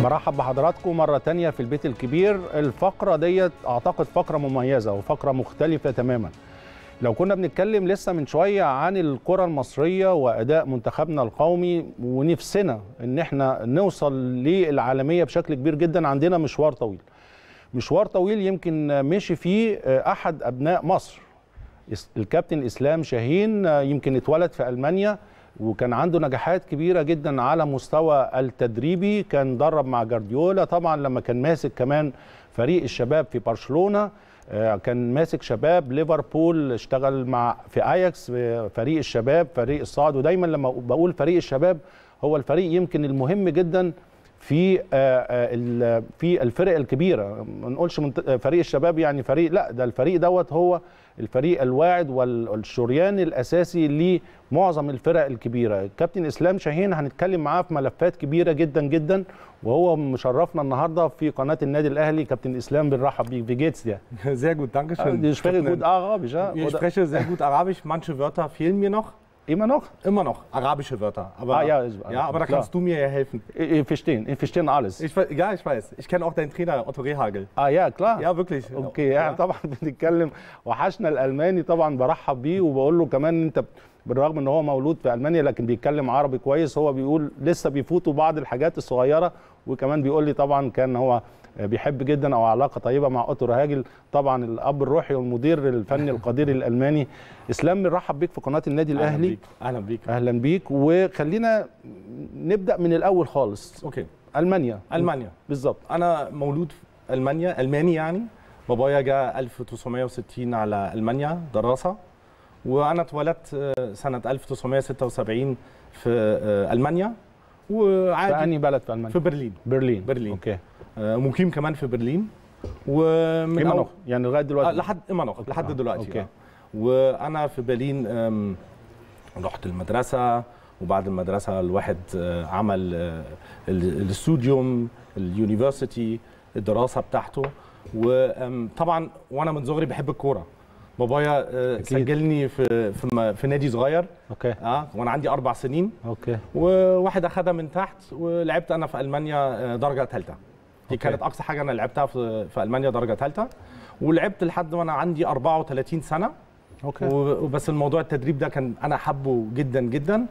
برحب بحضراتكم مرة تانية في البيت الكبير الفقرة ديت أعتقد فقرة مميزة وفقرة مختلفة تماما لو كنا بنتكلم لسه من شوية عن الكرة المصرية وأداء منتخبنا القومي ونفسنا إن احنا نوصل للعالمية بشكل كبير جدا عندنا مشوار طويل مشوار طويل يمكن مشي فيه أحد أبناء مصر الكابتن إسلام شاهين يمكن اتولد في ألمانيا وكان عنده نجاحات كبيره جدا على مستوى التدريبي كان درب مع جارديولا طبعا لما كان ماسك كمان فريق الشباب في برشلونه كان ماسك شباب ليفربول اشتغل مع في اياكس فريق الشباب فريق الصعد ودايما لما بقول فريق الشباب هو الفريق يمكن المهم جدا في في الفرق الكبيره ما نقولش فريق الشباب يعني فريق لا ده الفريق دوت هو الفريق الواعد والشريان الاساسي لمعظم الفرق الكبيره كابتن اسلام شاهين هنتكلم معاه في ملفات كبيره جدا جدا وهو مشرفنا النهارده في قناه النادي الاهلي كابتن اسلام بنرحب بيك wie geht's dir Sehr gut, danke schön. Ich spreche gut Arabisch, ja? Ich spreche sehr gut Arabisch. Manche Wörter fehlen mir noch. Immer noch? Immer noch. Arabische Wörter. Aber, Ah, ja, ja, aber da klar. kannst du mir ja helfen. Ich verstehe, ich verstehe alles. Ich, we- ja, ich weiß. Ich kenne auch deinen Trainer, Otto Rehagel. اه يا كلار Ja, wirklich. اوكي يعني طبعا بنتكلم وحشنا الالماني طبعا برحب بيه وبقول له كمان انت بالرغم ان هو مولود في المانيا لكن بيتكلم عربي كويس هو بيقول لسه بيفوتوا بعض الحاجات الصغيره وكمان بيقول لي طبعا كان هو بيحب جدا او علاقه طيبه مع اوتو رهاجل طبعا الاب الروحي والمدير الفني القدير الالماني اسلام بنرحب بيك في قناه النادي أهلا الاهلي بيك. أهلا بيك. اهلا بيك وخلينا نبدا من الاول خالص Okay. المانيا ألمانيا. بالظبط أنا مولود في ألمانيا ألماني يعني بابايا جاء 1960 على ألمانيا دراسة وأنا اتولدت آه، سنة 1976 في آه، ألمانيا في وعادي انهي بلد في المانيا في برلين برلين برلين. اوكي آه، مقيم كمان في برلين ومن كما أول- نخ يعني لغايه دلوقتي آه، لحد ايمانوخ لحد آه، دلوقتي أوكي. أوكي. وانا في برلين أم، رحت المدرسه وبعد المدرسه الواحد آه، عمل آه، ال- الاستوديوم اليونيفرسيتي الدراسه بتاعته وطبعا وانا من صغري بحب الكوره بابايا آه، أكيد. سجلني في في, م- في نادي صغير اوكي اه وانا عندي اربع سنين اوكي وواحد اخدها من تحت ولعبت انا في المانيا آه، درجه ثالثه دي أوكي. كانت اقصى حاجه انا لعبتها في في المانيا درجه ثالثه ولعبت لحد وانا عندي 34 سنه اوكي و- وبس الموضوع التدريب ده كان انا حبه جدا جدا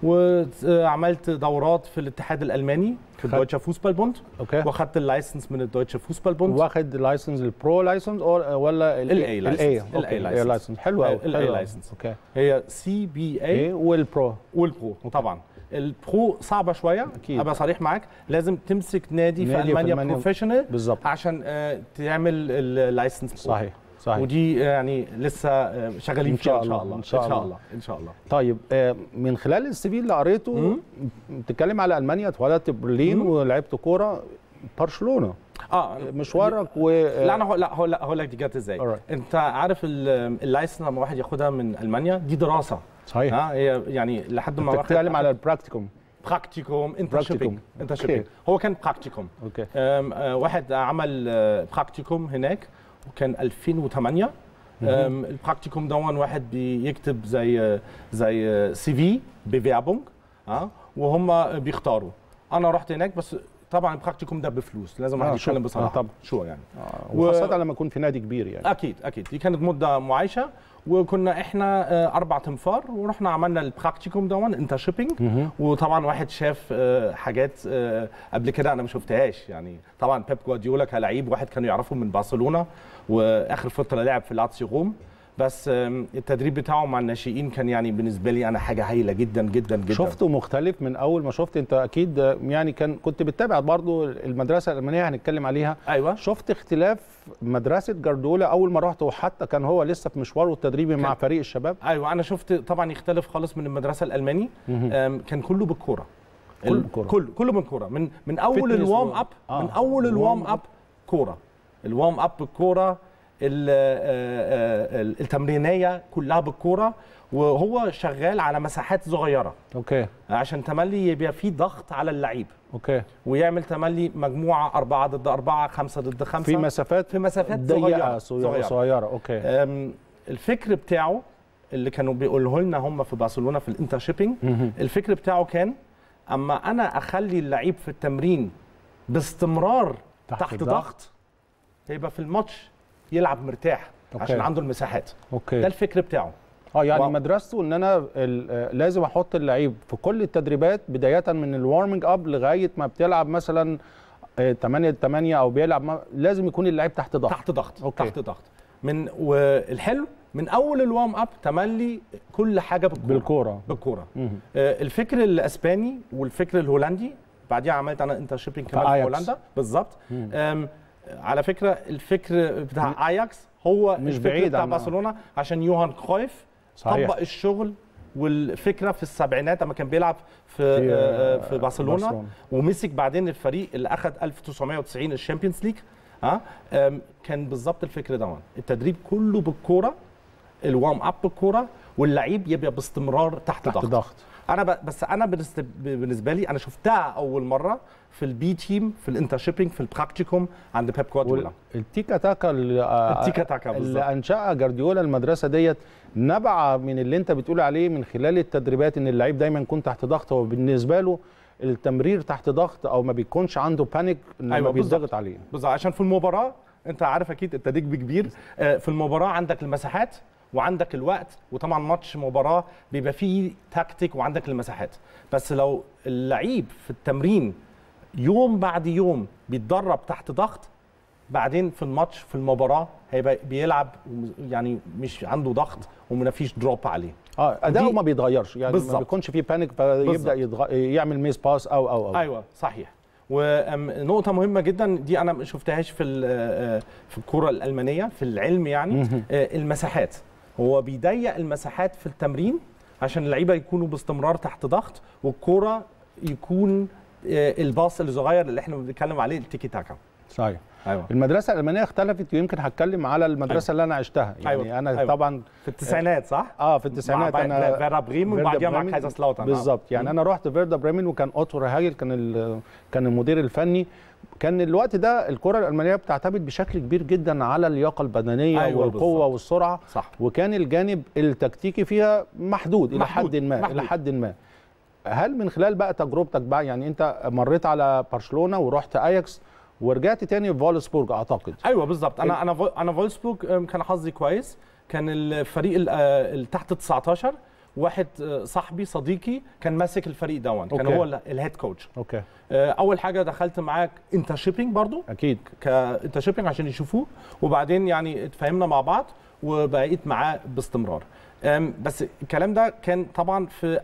وعملت دورات في الاتحاد الالماني في خد- الدويتشه فوسبال بوند اوكي واخدت اللايسنس من الدويتشه فوسبال بوند واخد لايسنس البرو لايسنس ولا ال A license. الاي ال A license. لايسنس حلو قوي ال A license. اوكي هي سي بي اي ايه والبرو والبرو طبعا البرو صعبه شويه أكيد. ابقى صريح معاك لازم تمسك نادي, في نادي في المانيا ألمانيا. بروفيشنال بالظبط عشان آه، تعمل اللايسنس برو. صحيح صحيح ودي يعني لسه آه، شغالين إن شاء فيها ان شاء الله، الله إن شاء ان شاء الله. الله ان شاء الله طيب آه، من خلال السي في اللي قريته مم. بتتكلم على المانيا اتولدت في برلين مم. ولعبت كوره برشلونه اه مشوارك و لا انا هقول لا هقول لا هقول لك دي جت ازاي Alright. انت عارف ال- اللايسنس لما واحد ياخدها من المانيا دي دراسه صحيح ها هي يعني لحد ما انت واحد بتتكلم على البراكتيكوم براكتيكوم انت شيبينج Practicum. انت أوكي. شيبينج هو كان براكتيكوم اوكي أم، آه، واحد عمل آه، براكتيكوم هناك وكان 2008 أم، البراكتيكوم دون واحد بيكتب زي زي سي في بفيربونج اه وهم بيختاروا انا رحت هناك بس طبعا البراكتيكوم ده بفلوس لازم واحد آه، شو. يتكلم آه، بصراحه طبعا. شو يعني آه، و- وخاصه لما يكون في نادي كبير يعني اكيد اكيد دي كانت مده معايشه وكنا احنا آه، اربع تنفار ورحنا عملنا البراكتيكوم دون انترشيبنج مهم. وطبعا واحد شاف آه، حاجات آه، قبل كده انا ما شفتهاش يعني طبعا بيب جوارديولا كلاعب واحد كانوا يعرفه من برشلونه واخر فتره لعب في لاتسيو روم بس آم، التدريب بتاعه مع الناشئين كان يعني بالنسبه لي انا حاجه هايله جدا جدا جدا شفته مختلف من اول ما شفت انت اكيد آه، يعني كان كنت بتتابع برضو المدرسه الالمانيه هنتكلم عليها ايوه شفت اختلاف مدرسه جاردولا اول ما رحت وحتى كان هو لسه في مشواره التدريبي مع كان- فريق الشباب ايوه انا شفت طبعا يختلف خالص من المدرسه الالماني مهم. آم، كان كله بالكوره كله ال- بالكورة. كله كله بالكوره من من اول Fitness الوارم و- اب آه. من اول الوارم الوارم اب كوره الوارم اب بالكوره ال- آه، آه، ال- التمرينيه كلها بالكوره وهو شغال على مساحات صغيره اوكي عشان تملي يبقى في ضغط على اللعيب اوكي ويعمل تملي مجموعه أربعة ضد أربعة خمسة ضد خمسة في مسافات في مسافات ضيقه صغيره صغيره, صغيرة. اوكي أم، الفكر بتاعه اللي كانوا بيقوله لنا هم في برشلونه في الانترشيبنج مهم. الفكر بتاعه كان اما انا اخلي اللعيب في التمرين باستمرار تحت تحت, تحت الضغط. ضغط هيبقى في الماتش يلعب مرتاح أوكي. عشان عنده المساحات ده اوكي الفكر بتاعه اه يعني و- مدرسته ان انا ال- آه، لازم احط اللعيب في كل التدريبات بدايه من الوارمنج اب لغايه ما بتلعب مثلا 8 8 او بيلعب ما لازم يكون اللعيب تحت ضغط تحت ضغط أوكي. تحت ضغط من والحلو من اول الوام اب تملي كل حاجه بالكوره بالكوره بالكوره مهم. آه، الفكر الاسباني والفكر الهولندي بعديها عملت انا انترشيبنج كمان في أياكس. هولندا بالظبط مم. آم، على فكره الفكر بتاع اياكس هو مش الفكر بعيد بتاع عن- برشلونه عشان يوهان كرويف صحيح. طبق الشغل والفكره في السبعينات لما كان بيلعب في في، آه، آه، في برشلونه برشلونة. ومسك بعدين الفريق اللي اخذ 1990 الشامبيونز ليج ها آم، كان بالظبط الفكر ده التدريب كله بالكوره الوام اب بالكوره واللعيب يبقى باستمرار تحت, تحت ضغط. ضغط انا ب... بس انا بالنسبه بالنسبه لي انا شفتها اول مره في البي تيم في الانترشيبنج في البراكتيكوم عند بيب جوارديولا والتيكا تاكا اللي آه، التيكا تاكا بالظبط. اللي انشاها جارديولا المدرسه ديت نبع من اللي انت بتقول عليه من خلال التدريبات ان اللعيب دايما يكون تحت ضغط هو بالنسبه له التمرير تحت ضغط او ما بيكونش عنده بانيك لما أيوة، بالظبط. بيتضغط عليه بالظبط عشان في المباراه انت عارف اكيد انت نجم كبير آه، في المباراه عندك المساحات وعندك الوقت وطبعا ماتش مباراه بيبقى فيه تكتيك وعندك المساحات بس لو اللعيب في التمرين يوم بعد يوم بيتدرب تحت ضغط بعدين في الماتش في المباراه هيبقى بيلعب يعني مش عنده ضغط وما فيش دروب عليه اه اداؤه ودي- ما بيتغيرش يعني ما بالظبط. بيكونش فيه بانيك فيبدا بالظبط. يضغ... يعمل ميس باس او او او ايوه صحيح ونقطة مهمة جدا دي أنا ما شفتهاش في ال- في الكرة الألمانية في العلم يعني مهم. آه، المساحات هو بيضيق المساحات في التمرين عشان اللعيبة يكونوا باستمرار تحت ضغط والكرة يكون آه، الباص الصغير اللي احنا بنتكلم عليه التيكي تاكا صحيح ايوه المدرسه الالمانيه اختلفت ويمكن هتكلم على المدرسه اللي انا عشتها يعني أيوة. انا أيوة. طبعا في التسعينات صح؟ اه في التسعينات مع انا فيرا بريم فيردا وبعديها مع بريمن. كايزرسلاوترن بالظبط يعني انا رحت فيردا بريمن وكان اوتو هاجل كان ال- كان المدير الفني كان الوقت ده الكره الالمانيه بتعتمد بشكل كبير جدا على اللياقه البدنيه أيوة والقوه بالظبط. والسرعه صح وكان الجانب التكتيكي فيها محدود الى محدود، حد ما محدود. الى حد ما هل من خلال بقى تجربتك بقى يعني انت مريت على برشلونه ورحت اياكس ورجعت تاني في فولسبورج اعتقد ايوه بالظبط انا انا فول- انا فولسبورج أم، كان حظي كويس كان الفريق ال- آه، اللي تحت 19 واحد آه، صاحبي صديقي كان ماسك الفريق دون كان أوكي. هو ال- الهيد كوتش اوكي آه، اول حاجه دخلت معاه انترشيبنج برضو اكيد كانترشيبنج عشان يشوفوه وبعدين يعني اتفاهمنا مع بعض وبقيت معاه باستمرار أم، بس الكلام ده كان طبعا في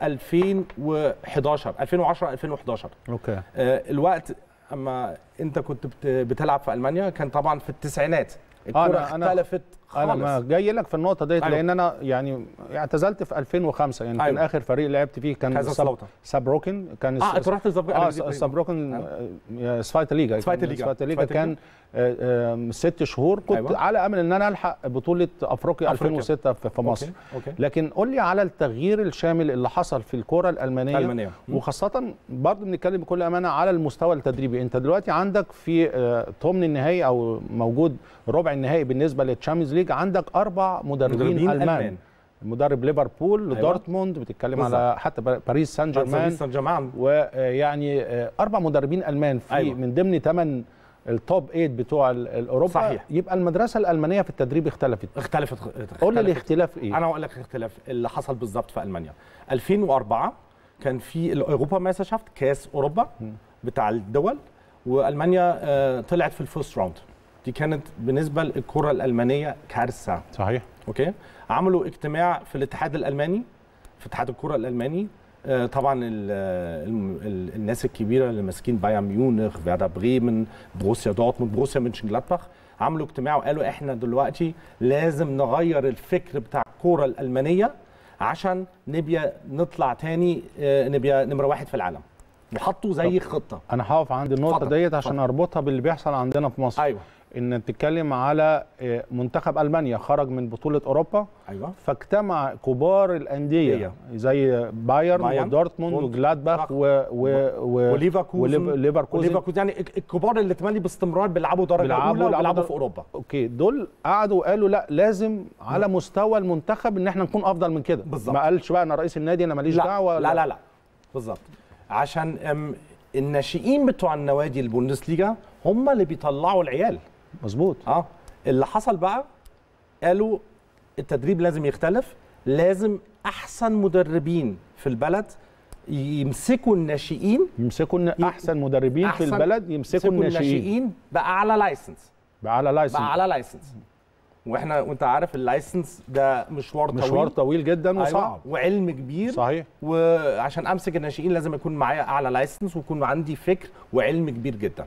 2011 2010 2011 اوكي آه، الوقت اما انت كنت بت- بتلعب في المانيا كان طبعا في التسعينات الكره أنا- أنا- اختلفت انا ما خالص جاي لك في النقطه ديت أيوة. لان انا يعني اعتزلت في 2005 يعني كان أيوة. اخر فريق لعبت فيه كان كايزرسلاوترن. سابروكن كان اه انت رحت الزب... اه سابروكن سفايتا ليجا سفايتا ليجا. سفايتا ليجا سفايتا كان آه، آه، ست شهور كنت أيوة. على امل ان انا الحق بطوله افريقيا أفريقيا. 2006 في في مصر اوكي اوكي لكن قول لي على التغيير الشامل اللي حصل في الكره الالمانيه المانيا مم. وخاصة برضه بنتكلم بكل أمانة على المستوى التدريبي، أنت دلوقتي عندك في آه، ثمن النهائي أو موجود ربع النهائي بالنسبة للتشامبيونز ليج عندك أربع مدربين, مدربين ألمان, ألمان. مدرب ليفربول أيوة. دورتموند بتتكلم بالظبط. على حتى باريس سان جيرمان باريس سان جيرمان ويعني آه، أربع مدربين ألمان في أيوة. من ضمن ثمان التوب 8 بتوع ال- الأوروبا صحيح. يبقى المدرسة الألمانية في التدريب اختلفت اختلفت قول لي اختلفت. الاختلاف إيه؟ انا اقول لك الاختلاف اللي حصل بالظبط في المانيا 2004 كان في الاوروبا ماسترشافت كاس اوروبا بتاع الدول والمانيا آه، طلعت في الفيرست راوند دي كانت بالنسبه للكره الالمانيه كارثه صحيح اوكي عملوا اجتماع في الاتحاد الالماني في اتحاد الكره الالماني آه، طبعا ال ال ال الناس الكبيره اللي ماسكين بايرن ميونخ فيردا بريمن بروسيا دورتموند بروسيا مونشن جلادباخ عملوا اجتماع وقالوا احنا دلوقتي لازم نغير الفكر بتاع الكوره الالمانيه عشان نبيا نطلع تاني آه، نبيا نمره واحد في العالم وحطوا زي خطه انا هقف عند النقطه اتفضل، ديت عشان اتفضل. اربطها باللي بيحصل عندنا في مصر ايوه ان بتتكلم على آه، منتخب المانيا خرج من بطوله اوروبا ايوه فاجتمع كبار الانديه هي. زي بايرن بايرن ودورتموند und وجلادباخ و و و وليفركوزن وليفركوزن وليفركوزن يعني الكبار اللي تملي باستمرار بيلعبوا درجه بيلعبوا- اولى بيلعبوا وبيلعبوا در- في اوروبا اوكي دول قعدوا وقالوا لا لازم على مستوى المنتخب ان احنا نكون افضل من كده بالظبط. ما قالش بقى انا رئيس النادي انا ماليش لا دعوه لا لا لا بالظبط عشان أم الناشئين بتوع النوادي البوندسليجا هم اللي بيطلعوا العيال مظبوط اه اللي حصل بقى قالوا التدريب لازم يختلف لازم احسن مدربين في البلد يمسكوا الناشئين يمسكوا الن- احسن مدربين في أحسن- البلد يمسكوا الناشئين باعلى لايسنس على لايسنس باعلى لايسنس واحنا وانت عارف اللايسنس ده مشوار طويل مشوار طويل جدا أيوة، وصعب وعلم كبير صحيح وعشان امسك الناشئين لازم يكون معايا اعلى لايسنس ويكون عندي فكر وعلم كبير جدا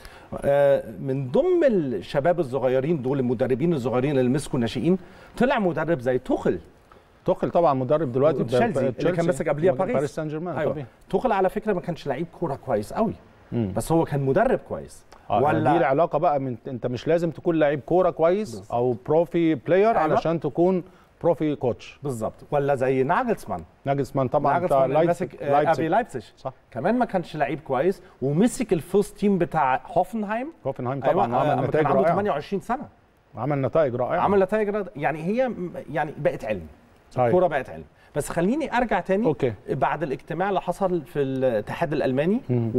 آه، من ضمن الشباب الصغيرين دول المدربين الصغيرين اللي مسكوا الناشئين طلع مدرب زي توخل توخل طبعا مدرب دلوقتي تشيلسي ب- اللي كان تشيلسي، ماسك قبليها مدرب باريس. باريس سان جيرمان ايوه طبيعي توخل على فكره ما كانش لعيب كوره كويس قوي مم. بس هو كان مدرب كويس آه، ولا دي العلاقه بقى من انت مش لازم تكون لعيب كوره كويس بالظبط. او بروفي بلاير أيوة. علشان تكون بروفي كوتش بالظبط ولا زي ناجلسمان ناجلسمان طبعا بتاع ناجلسمان اللي لايبزيج ماسك آه، ابي لايبزيج صح كمان ما كانش لعيب كويس ومسك الفوست تيم بتاع هوفنهايم هوفنهايم أيوة، طبعا آه، عمل كان نتائج عنده رائعه 28 سنه عمل نتائج رائعه عمل نتائج رائعة. يعني هي يعني بقت علم صحيح. الكوره بقت علم بس خليني ارجع تاني اوكي بعد الاجتماع اللي حصل في الاتحاد الالماني مم.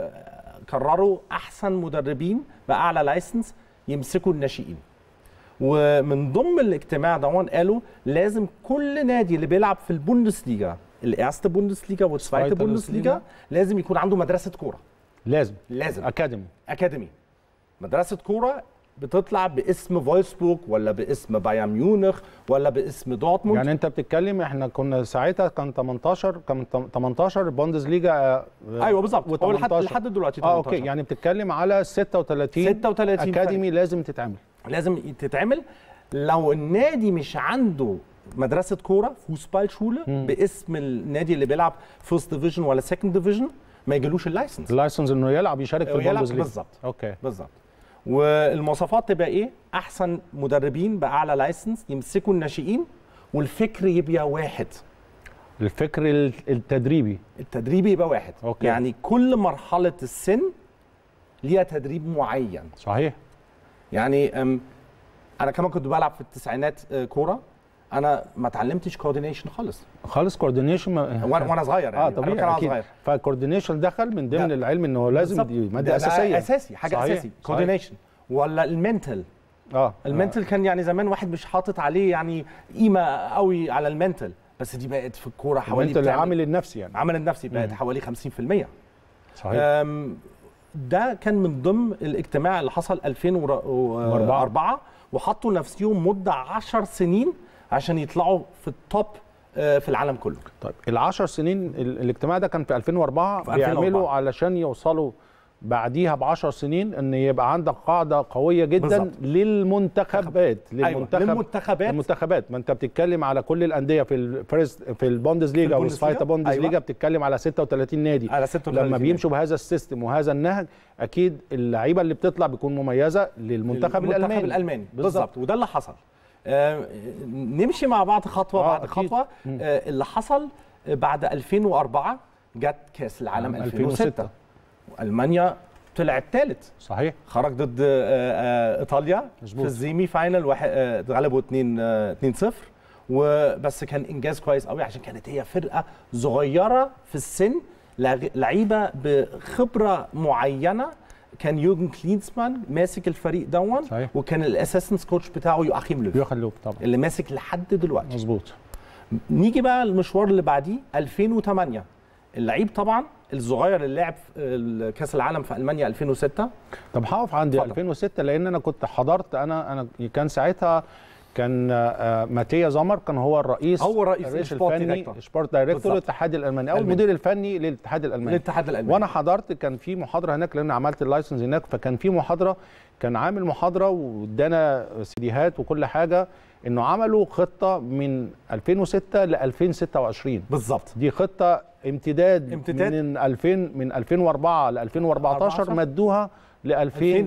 وقرروا احسن مدربين باعلى لايسنس يمسكوا الناشئين ومن ضمن الاجتماع ده قالوا لازم كل نادي اللي بيلعب في البوندسليجا الايرست بوندسليجا والزوايته Zweite بوندسليجا Bundesliga. لازم يكون عنده مدرسه كوره لازم لازم اكاديمي اكاديمي مدرسه كوره بتطلع باسم فولسبورغ ولا باسم بايرن ميونخ ولا باسم دورتموند يعني انت بتتكلم احنا كنا ساعتها كان 18 كان 18 بوندسليجا آه، ايوه بالظبط هو لحد و18. لحد دلوقتي اه 18 اوكي يعني بتتكلم على 36 36 اكاديمي لازم تتعمل لازم تتعمل لو النادي مش عنده مدرسه كوره فوسبال شوله باسم النادي اللي بيلعب فيرست ديفيجن ولا سكند ديفيجن ما يجيلوش اللايسنس اللايسنس انه يلعب يشارك في ويلعب البوندسليجا بالظبط اوكي بالظبط والمواصفات تبقى ايه احسن مدربين باعلى لايسنس يمسكوا الناشئين والفكر يبقى واحد الفكر ال- التدريبي التدريب يبقى واحد أوكي. يعني كل مرحله السن ليها تدريب معين صحيح يعني أم، انا كمان كنت بلعب في التسعينات آه، كوره انا ما اتعلمتش كوردينيشن خالص خالص كوردينيشن وانا وانا صغير يعني اه أنا طبيعي كان وانا اكيد صغير فالكوردينيشن دخل من ضمن لا. العلم انه لازم بالظبط. دي ده- ماده ده اساسيه اساسي حاجه صحيح، اساسي صحيح. كوردينيشن ولا المنتل اه المنتل كان يعني زمان واحد مش حاطط عليه يعني قيمه قوي على المنتل بس دي بقت في الكوره حوالي انت بتعمل- العامل النفسي يعني عمل النفسي بقت مم. حوالي 50% صحيح أم، ده كان من ضمن الاجتماع اللي حصل 2004 وحطوا نفسهم مده 10 سنين عشان يطلعوا في التوب آه، في العالم كله طيب العشر سنين ال- الاجتماع ده كان في 2004 في 2004. بيعملوا علشان يوصلوا بعديها ب 10 سنين ان يبقى عندك قاعده قويه جدا بالظبط. للمنتخبات ايوه للمنتخب للمنتخبات المنتخبات ما انت بتتكلم على كل الانديه في الفيرست في البوندسليجا في او البوندسليجا. السفايتا بوندسليجا أيوة. بتتكلم على 36 نادي على 36 لما بيمشوا بهذا السيستم وهذا النهج اكيد اللعيبه اللي بتطلع بيكون مميزه للمنتخب الالماني المنتخب الالماني بالظبط. بالظبط وده اللي حصل آه، نمشي مع بعض خطوه آه، بعد أكيد. خطوه آه، اللي حصل بعد 2004 جت كاس العالم عام 2006 2006. والمانيا طلعت ثالث صحيح خرج ضد آه، آه، ايطاليا مظبوط. في الزيمي فاينل واحد آه، اتغلبوا 2 2 0 وبس كان انجاز كويس قوي عشان كانت هي فرقه صغيره في السن لع- لعيبه بخبره معينه كان يوجن كلينسمان ماسك الفريق دون صحيح. وكان الاساسنس كوتش بتاعه يوخيم لوف يوخن لوب طبعا اللي ماسك لحد دلوقتي مظبوط نيجي بقى المشوار اللي بعديه 2008 اللعيب طبعا الصغير اللي لعب في كاس العالم في المانيا 2006 طب هقف عند اتفضل. 2006 لان انا كنت حضرت انا انا كان ساعتها كان آه، ماتيا زمر كان هو الرئيس هو الرئيس، السبورت الفني دايركتور. سبورت دايركتور بالظبط. للاتحاد الالماني او ألماني. المدير الفني للاتحاد الالماني الاتحاد الالماني وانا حضرت كان في محاضره هناك لان عملت اللايسنس هناك فكان في محاضره كان عامل محاضره وادانا سيديهات وكل حاجه انه عملوا خطه من 2006 ل 2026 بالظبط دي خطه امتداد, امتداد. من 2000 من 2004 ل 2014 14 مدوها ل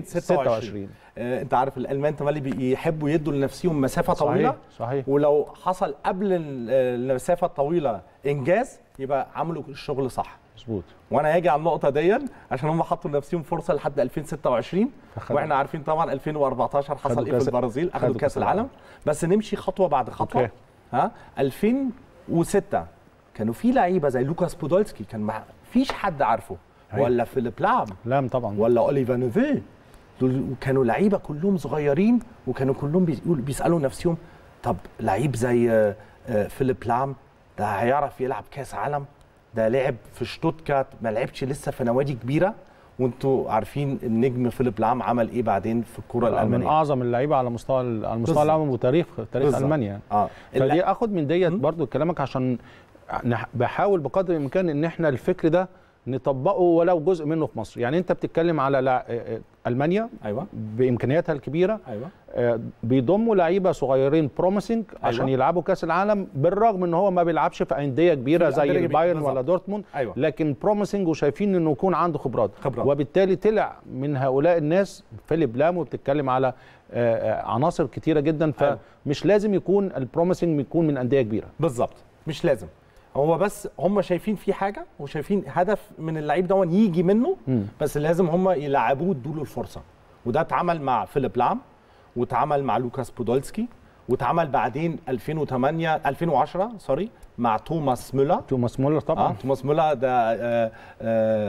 2026 آه، انت عارف الالمان تملي بيحبوا يدوا لنفسهم مسافه طويله صحيح صحيح ولو حصل قبل ال- المسافه الطويله انجاز يبقى عملوا الشغل صح مظبوط وانا هاجي على النقطه دي عشان هم حطوا لنفسهم فرصه لحد 2026 فخدوا. واحنا عارفين طبعا 2014 حصل خدوا ايه كاس- في البرازيل اخذوا خدوا كاس كاس العالم بس نمشي خطوه بعد خطوه أوكي. ها 2006 كانوا في لعيبه زي لوكاس بودولسكي كان ما فيش حد عارفه أيوة. ولا فيليب لام لام طبعا ولا اوليفر نوفي دول كانوا لعيبه كلهم صغيرين وكانوا كلهم بيقول بيسالوا نفسهم طب لعيب زي آه، آه، فيليب لام ده هيعرف يلعب كاس عالم ده لعب في شتوتجارت ما لعبش لسه في نوادي كبيره وانتوا عارفين النجم فيليب لام عمل ايه بعدين في الكره من الالمانيه اعظم اللعيبه على مستوى على مستوى بالظبط. العالم وتاريخ تاريخ بالظبط. المانيا يعني. اه فدي اخد من ديت برضو كلامك عشان نح- بحاول بقدر الامكان ان احنا الفكر ده نطبقه ولو جزء منه في مصر يعني انت بتتكلم على لع- آه، آه، المانيا ايوه بامكانياتها الكبيره ايوه آه، بيضموا لعيبه صغيرين بروميسنج عشان أيوة. يلعبوا كاس العالم بالرغم ان هو ما بيلعبش في انديه كبيره في زي أندية كبيرة، البايرن ولا بالظبط. دورتموند ايوه لكن بروميسنج وشايفين انه يكون عنده خبرات خبرات. وبالتالي طلع من هؤلاء الناس فيليب لام وبتتكلم على آه، آه، عناصر كتيره جدا أيوة. فمش لازم يكون البروميسنج يكون من انديه كبيره بالظبط مش لازم هو بس هم شايفين في حاجه وشايفين هدف من اللعيب ده يجي منه مم. بس لازم هم يلعبوه ادوا الفرصه وده اتعمل مع فيليب لام واتعمل مع لوكاس بودولسكي واتعمل بعدين 2008 2010 سوري مع توماس ميلر توماس مولر طبعا اه توماس ميلر ده آه آه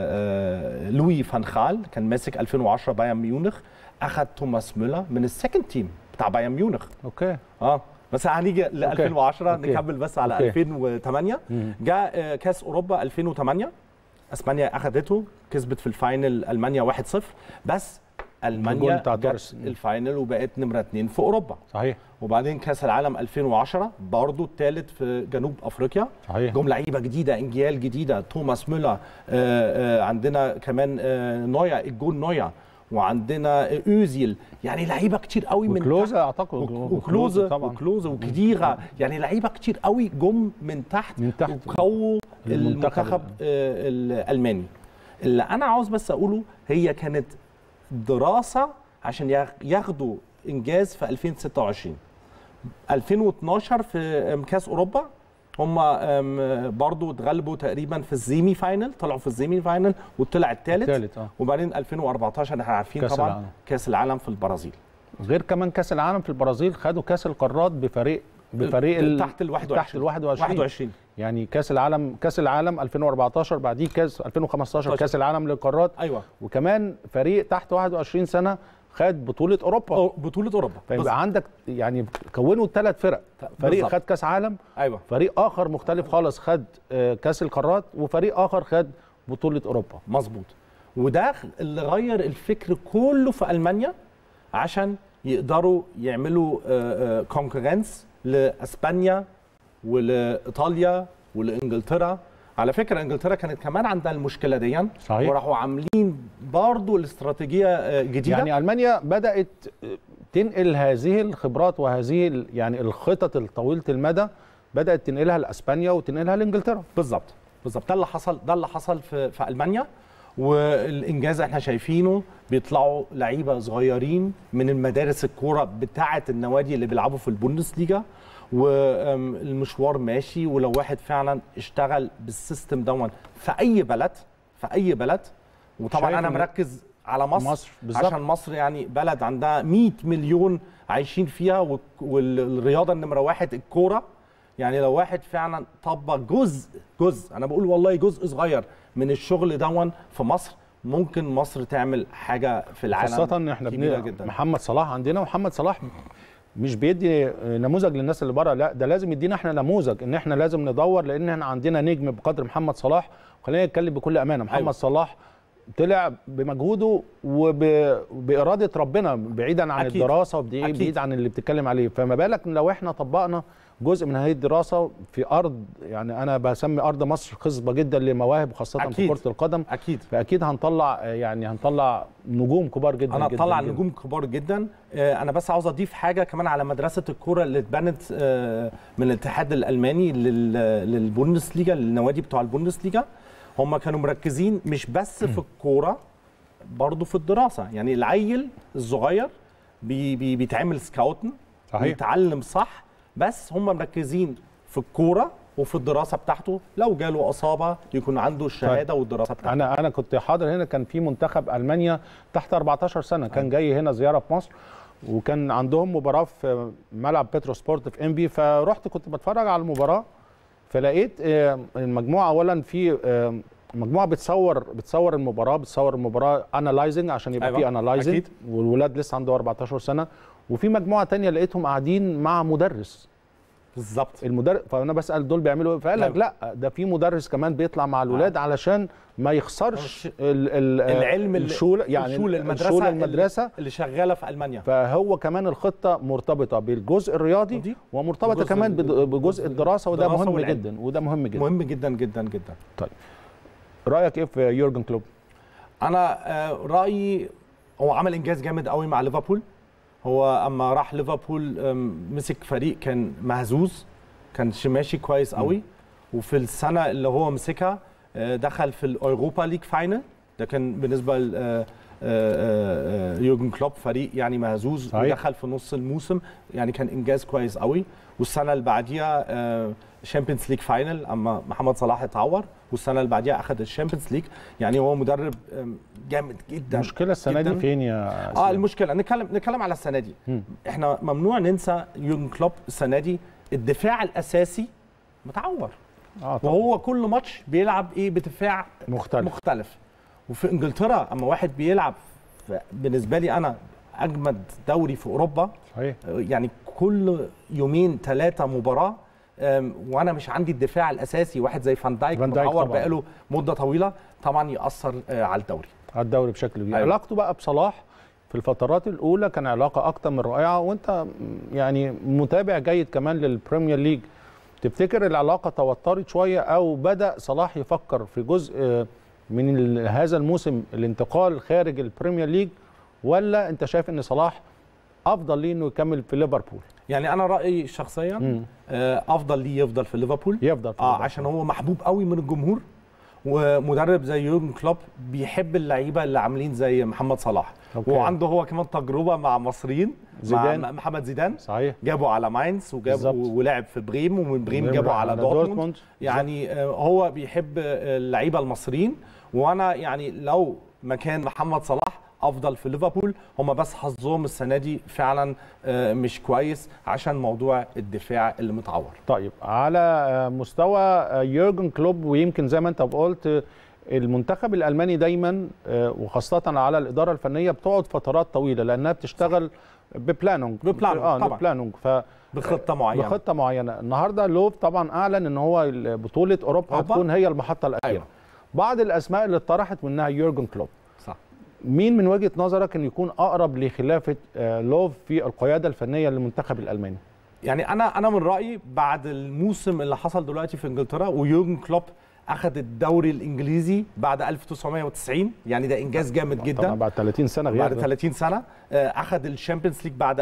آه لوي فان خال كان ماسك 2010 بايرن ميونخ اخذ توماس ميلر من السكند تيم بتاع بايرن ميونخ اوكي اه بس هنيجي ل أوكي. 2010 أوكي. نكمل بس على أوكي. 2008 مم. جاء آه، كاس اوروبا 2008 اسبانيا اخذته كسبت في الفاينل المانيا 1-0 بس الجول المانيا بتاع جت توريس. الفاينل وبقت نمره اثنين في اوروبا صحيح وبعدين كاس العالم 2010 برضه الثالث في جنوب افريقيا صحيح جم لعيبه جديده انجيال جديده توماس ميلر آه، آه، عندنا كمان آه، نويا الجول نويا وعندنا اوزيل يعني لعيبه كتير قوي من تحت. وكلوزا اعتقد وك- وكلوزا طبعا وكلوزا وكديغا يعني لعيبه كتير قوي جم من تحت من تحت وقووا المنتخب. المنتخب آه، الالماني اللي انا عاوز بس اقوله هي كانت دراسه عشان ياخ- ياخدوا انجاز في 2026 2012 في آم، كاس اوروبا هم آم، برضو اتغلبوا تقريبا في الزيمي فاينل طلعوا في الزيمي فاينل وطلع الثالث الثالث اه وبعدين 2014 احنا عارفين كأس طبعا العالم. كاس العالم في البرازيل غير كمان كاس العالم في البرازيل خدوا كاس القارات بفريق بفريق ال- تحت ال 21 تحت ال 21 21 يعني كاس العالم كاس العالم 2014 بعديه كاس 2015 كاس العالم للقارات ايوه وكمان فريق تحت 21 سنه خد بطوله اوروبا أو بطوله اوروبا بالظبط. فيبقى عندك يعني كونوا ثلاث فرق فريق بالظبط. خد كاس عالم ايوه فريق اخر مختلف خالص خد آه، كاس القارات وفريق اخر خد بطوله اوروبا مظبوط وده اللي غير الفكر كله في المانيا عشان يقدروا يعملوا كونكورنس لاسبانيا ولايطاليا ولانجلترا على فكره انجلترا كانت كمان عندها المشكله دي صحيح. وراحوا عاملين برضو الاستراتيجيه آه، جديده يعني المانيا بدات تنقل هذه الخبرات وهذه ال- يعني الخطط الطويله المدى بدات تنقلها لاسبانيا وتنقلها لانجلترا بالظبط بالظبط ده اللي حصل ده اللي حصل في في المانيا والانجاز احنا شايفينه بيطلعوا لعيبه صغيرين من المدارس الكوره بتاعه النوادي اللي بيلعبوا في البوندسليجا والمشوار ماشي ولو واحد فعلا اشتغل بالسيستم دون في اي بلد في اي بلد وطبعا شايف انا إن مركز على مصر, مصر بالظبط. عشان مصر يعني بلد عندها 100 مليون عايشين فيها وال- والرياضه النمره واحد الكوره يعني لو واحد فعلا طبق جزء جزء انا بقول والله جزء صغير من الشغل دون في مصر ممكن مصر تعمل حاجه في العالم خاصه ان احنا كبيره بن... جدا محمد صلاح عندنا ومحمد صلاح مش بيدي نموذج للناس اللي بره لا ده لازم يدينا احنا نموذج ان احنا لازم ندور لان احنا عندنا نجم بقدر محمد صلاح خلينا نتكلم بكل امانه محمد أيوة. أيوة. صلاح طلع بمجهوده وبإرادة ربنا بعيدا عن أكيد. الدراسة وبعيد أكيد. بعيد عن اللي بتتكلم عليه فما بالك لو احنا طبقنا جزء من هذه الدراسة في أرض يعني أنا بسمي أرض مصر خصبة جدا لمواهب وخاصة في أكيد. كرة القدم اكيد فأكيد هنطلع يعني هنطلع نجوم كبار جدا انا جدا اطلع جدا. نجوم كبار جدا آه، انا بس عاوز اضيف حاجه كمان على مدرسه الكوره اللي اتبنت آه، من الاتحاد الالماني لل- للبوندسليجا للنوادي بتوع البوندسليجا هم كانوا مركزين مش بس في الكوره برضه في الدراسه يعني العيل الصغير بي بي بيتعمل سكاوتن صحيح. بيتعلم صح بس هم مركزين في الكوره وفي الدراسه بتاعته لو جاله اصابه يكون عنده الشهاده والدراسه بتاعته انا انا كنت حاضر هنا كان في منتخب المانيا تحت 14 سنه كان جاي هنا زياره في مصر وكان عندهم مباراه في ملعب بترو سبورت في ام بي فرحت كنت بتفرج على المباراه فلقيت آه، المجموعه اولا في آه، مجموعه بتصور بتصور المباراه بتصور المباراه انالايزنج عشان يبقى أيوة، في انالايزنج أكيد. والولاد لسه عنده 14 سنه وفي مجموعه تانية لقيتهم قاعدين مع مدرس بالظبط المدرس فانا بسال دول بيعملوا ايه فقال لك أيوة. لا ده في مدرس كمان بيطلع مع الولاد علشان ما يخسرش ال ال العلم اللي- الشول يعني الشول المدرسه الشول المدرسه اللي شغاله في المانيا فهو كمان الخطه مرتبطه بالجزء الرياضي ودي؟ ومرتبطه وجزء كمان ال- بد- بجزء الدراسه وده الدراسة مهم والعلم. جدا وده مهم جدا مهم جدا جدا جدا رايك ايه في يورجن كلوب انا آه، رايي هو عمل انجاز جامد قوي مع ليفربول هو اما راح ليفربول آم، مسك فريق كان مهزوز كان ماشي كويس قوي وفي السنه اللي هو مسكها آه، دخل في الاوروبا ليج فاينل ده كان بالنسبه ل آه، آه، آه، يورجن كلوب فريق يعني مهزوز صحيح. ودخل في نص الموسم يعني كان انجاز كويس قوي والسنه اللي بعديها شامبيونز ليج فاينل اما محمد صلاح اتعور والسنه اللي بعديها اخذ الشامبيونز ليج يعني هو مدرب آم، جامد جدا المشكله السنه دي جداً. فين يا اه اسلام؟ المشكله نتكلم نتكلم على السنه دي مم. احنا ممنوع ننسى يورجن كلوب السنه دي الدفاع الاساسي متعور اه طبعا وهو كل ماتش بيلعب ايه بدفاع مختلف مختلف وفي انجلترا اما واحد بيلعب ف- بالنسبه لي انا اجمد دوري في اوروبا صحيح يعني كل يومين ثلاثه مباراه أم، وانا مش عندي الدفاع الاساسي واحد زي فان دايك فان دايك متعور طبعاً. بقاله مده طويله طبعا ياثر آه، على الدوري على الدوري بشكل كبير أيوة. علاقته بقى بصلاح في الفترات الاولى كان علاقه اكتر من رائعه وانت م- يعني متابع جيد كمان للبريمير ليج تفتكر العلاقه توترت شويه او بدا صلاح يفكر في جزء آه، من ال- هذا الموسم الانتقال خارج البريمير ليج ولا انت شايف ان صلاح افضل ليه انه يكمل في ليفربول يعني انا رايي شخصيا مم. آه، افضل ليه يفضل في ليفربول يفضل في اه ليفربول. عشان هو محبوب قوي من الجمهور ومدرب زي يورجن كلوب بيحب اللعيبه اللي عاملين زي محمد صلاح أوكي. وعنده هو كمان تجربه مع مصريين زيدان. مع محمد زيدان صحيح جابه على ماينز وجاب بالظبط. ولعب في بريم ومن بريم جابه على, دورتموند يعني آه، هو بيحب آه، اللعيبه المصريين وانا يعني لو مكان محمد صلاح افضل في ليفربول هم بس حظهم السنه دي فعلا آه، مش كويس عشان موضوع الدفاع اللي متعور طيب على آه، مستوى آه، يورجن كلوب ويمكن زي ما انت قلت آه، المنتخب الالماني دايما آه، وخاصه على الاداره الفنيه بتقعد فترات طويله لانها بتشتغل ببلانونج ببلانونج، اه طبعاً. ببلانونج ف بخطه معينه بخطه معينه النهارده لوف طبعا اعلن ان هو بطوله اوروبا أوروبا؟ هتكون هي المحطه الاخيره أيوة. بعض الاسماء اللي اتطرحت منها يورجن كلوب صح مين من وجهه نظرك ان يكون اقرب لخلافه آه، لوف في القياده الفنيه للمنتخب الالماني يعني انا انا من رايي بعد الموسم اللي حصل دلوقتي في انجلترا ويورجن كلوب اخذ الدوري الانجليزي بعد 1990 يعني ده انجاز جامد طبعا جدا بعد 30 سنه غياب بعد 30 سنه آه، اخذ الشامبيونز ليج بعد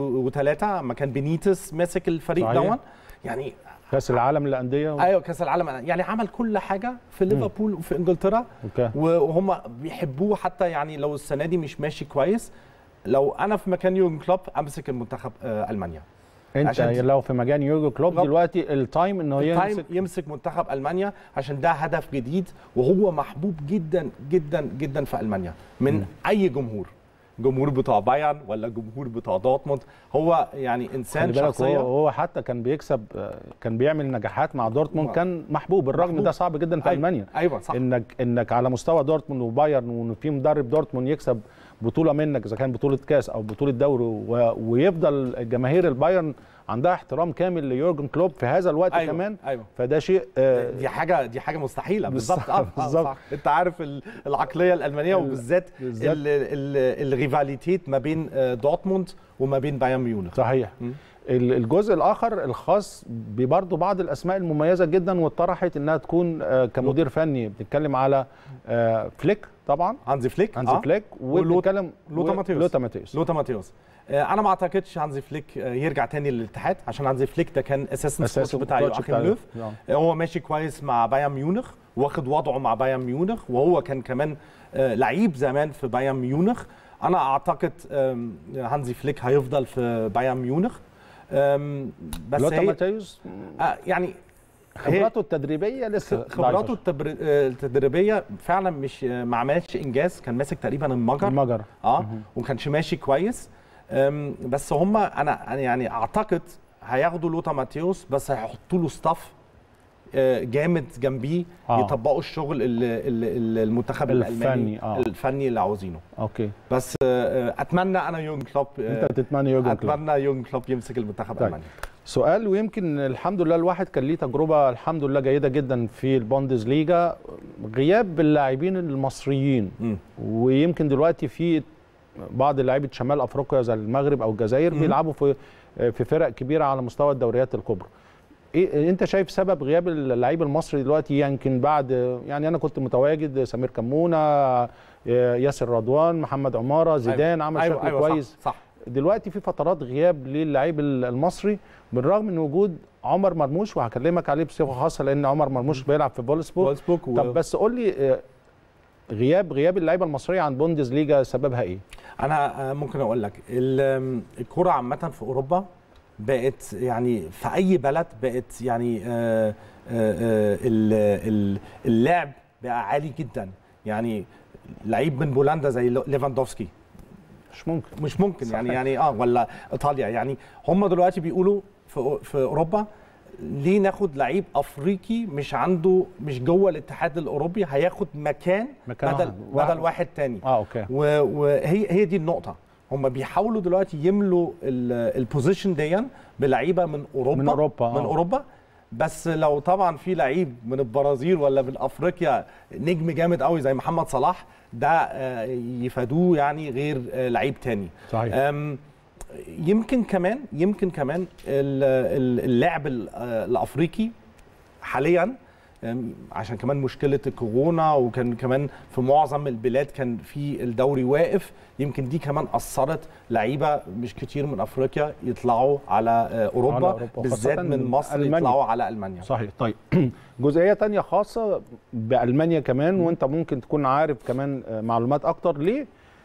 2003 لما كان بنيتس ماسك الفريق صحيح. دون يعني كاس العالم للانديه و... ايوه كاس العالم يعني عمل كل حاجه في ليفربول وفي انجلترا اوكي وهم بيحبوه حتى يعني لو السنه دي مش ماشي كويس لو انا في مكان يورجن كلوب امسك المنتخب آه، المانيا انت عشان- لو في مجال يورجن كلوب كلوب. دلوقتي التايم انه تايم يمسك يمسك منتخب المانيا عشان ده هدف جديد وهو محبوب جدا جدا جدا في المانيا من مم. اي جمهور جمهور بتاع بايرن ولا جمهور بتاع دورتموند هو يعني خلي انسان بالك هو, شخصيه هو حتى كان بيكسب آه، كان بيعمل نجاحات مع دورتموند مع- كان محبوب الرغم محبوب. ده صعب جدا في أيوة. المانيا ايوه صح انك انك على مستوى دورتموند وبايرن وان في مدرب دورتموند يكسب بطوله منك اذا كان بطوله كاس او بطوله دوري و... ويفضل جماهير البايرن عندها احترام كامل ليورجن كلوب في هذا الوقت أيوة. كمان ايوه فده شيء آه، دي حاجه دي حاجه مستحيله بالظبط، بالظبط اه آه، بالظبط. صح. انت عارف ال- العقليه الالمانيه وبالذات بالذات. ال- ال- الريفاليتيت ما بين آه، دورتموند وما بين بايرن ميونخ صحيح مم. ال- الجزء الاخر الخاص ببرضه بعض الاسماء المميزه جدا واتطرحت انها تكون آه، كمدير فني بنتكلم على آه، فليك طبعا هانزي فليك هانزي آه. فليك ولوت- وبنتكلم لوتا و- ماتيوس. لوتا ماتيوس لوتا ماتيوس آه، انا ما اعتقدش هانزي فليك آه، يرجع تاني للاتحاد عشان هانزي فليك ده كان اساسا أساساً الكوتش بتاع الكوتش يوأخيم بتاع- لوف آه. هو ماشي كويس مع بايرن ميونخ واخد وضعه مع بايرن ميونخ وهو كان كمان آه، لعيب زمان في بايرن ميونخ انا اعتقد آم، هانزي فليك هيفضل في بايرن ميونخ آم، بس لوتا هي ماتيوس آه، يعني خبراته التدريبيه لسه خبراته ضعيفة. التبر- آه، التدريبيه فعلا مش آه، ما عملتش انجاز كان ماسك تقريبا المجر المجر اه وما كانش ماشي كويس أم، بس هم انا أنا يعني اعتقد هياخدوا لوتا ماتيوس بس هيحطوا له ستاف آه، جامد جنبيه آه. يطبقوا الشغل اللي اللي المنتخب الفني، الالماني آه. الفني اللي عاوزينه اوكي بس آه، آه، اتمنى انا يورجن كلوب آه، انت تتمنى يورجن كلوب اتمنى يورجن كلوب يمسك المنتخب طيب. الالماني سؤال ويمكن الحمد لله الواحد كان ليه تجربه الحمد لله جيده جدا في البوندز ليجا غياب اللاعبين المصريين مم. ويمكن دلوقتي في بعض لعيبه شمال افريقيا زي المغرب او الجزائر مم. بيلعبوا في في فرق كبيره على مستوى الدوريات الكبرى إيه انت شايف سبب غياب اللعيب المصري دلوقتي يمكن بعد يعني انا كنت متواجد سمير كمونه ياسر رضوان محمد عماره زيدان عمل أيوة شكل أيوة كويس صح, صح. دلوقتي في فترات غياب للعيب المصري بالرغم من وجود عمر مرموش وهكلمك عليه بصفه خاصه لان عمر مرموش بيلعب في فولسبورg وولسبورg و... طب بس قول لي آه، غياب غياب اللعيبه المصريه عن بوندز ليجا سببها ايه؟ انا آه، ممكن اقول لك ال- الكره عامه في اوروبا بقت يعني في اي بلد بقت يعني آه، آه، آه، ال- ال- اللعب بقى عالي جدا يعني لعيب من بولندا زي لو- ليفاندوفسكي مش ممكن مش ممكن صحيح. يعني يعني اه ولا ايطاليا يعني هم دلوقتي بيقولوا في في اوروبا ليه ناخد لعيب افريقي مش عنده مش جوه الاتحاد الاوروبي هياخد مكان, مكان بدل واحد. بدل واحد تاني اه اوكي و- وهي هي دي النقطه هم بيحاولوا دلوقتي يملوا ال- البوزيشن دي بلعيبه من اوروبا من أوروبا، آه. من اوروبا بس لو طبعا في لعيب من البرازيل ولا من افريقيا نجم جامد قوي زي محمد صلاح ده آه، يفادوه يعني غير آه، لعيب تاني صحيح أم، يمكن كمان يمكن كمان ال- ال- اللعب ال- آه، الافريقي حاليا أم، عشان كمان مشكله الكورونا وكان كمان في معظم البلاد كان في الدوري واقف يمكن دي كمان اثرت لعيبه مش كتير من افريقيا يطلعوا على آه، اوروبا, على أوروبا، بالذات وخاصة من مصر ألمانيا. يطلعوا على المانيا صحيح طيب جزئيه تانية خاصه بالمانيا كمان وانت ممكن تكون عارف كمان آه، معلومات اكتر ليه